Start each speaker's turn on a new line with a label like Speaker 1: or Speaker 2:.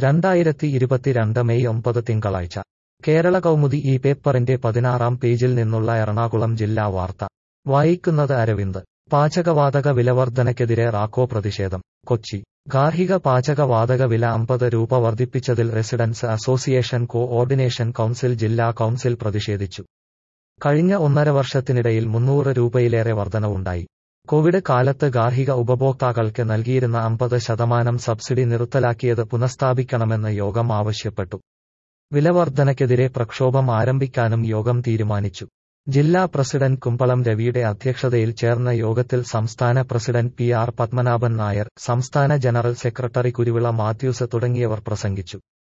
Speaker 1: രണ്ടായിരത്തി ഇരുപത്തിരണ്ട് മെയ് ഒമ്പത് തിങ്കളാഴ്ച കേരള കൗമുദി ഈ പേപ്പറിന്റെ പതിനാറാം പേജിൽ നിന്നുള്ള എറണാകുളം ജില്ലാ വാർത്ത വായിക്കുന്നത് അരവിന്ദ് പാചകവാതക വിലവർധനയ്ക്കെതിരെ റാക്കോ പ്രതിഷേധം കൊച്ചി ഗാർഹിക പാചകവാതക വില അമ്പത് രൂപ വർദ്ധിപ്പിച്ചതിൽ residents association coordination council ജില്ലാ കൗൺസിൽ പ്രതിഷേധിച്ചു കഴിഞ്ഞ ഒന്നര വർഷത്തിനിടയിൽ മുന്നൂറ് രൂപയിലേറെ വർധനവുണ്ടായി കോവിഡ് കാലത്ത് ഗാർഹിക ഉപഭോക്താക്കൾക്ക് നൽകിയിരുന്ന അമ്പത് ശതമാനം സബ്സിഡി നിർത്തലാക്കിയത് പുനഃസ്ഥാപിക്കണമെന്ന് യോഗം ആവശ്യപ്പെട്ടു വിലവർധനയ്ക്കെതിരെ പ്രക്ഷോഭം ആരംഭിക്കാനും യോഗം തീരുമാനിച്ചു ജില്ലാ പ്രസിഡന്റ് കുമ്പളം രവിയുടെ അധ്യക്ഷതയിൽ ചേർന്ന യോഗത്തിൽ സംസ്ഥാന president P R Padmanabhan Nair സംസ്ഥാന ജനറൽ സെക്രട്ടറി കുരുവിള മാത്യൂസ് തുടങ്ങിയവർ പ്രസംഗിച്ചു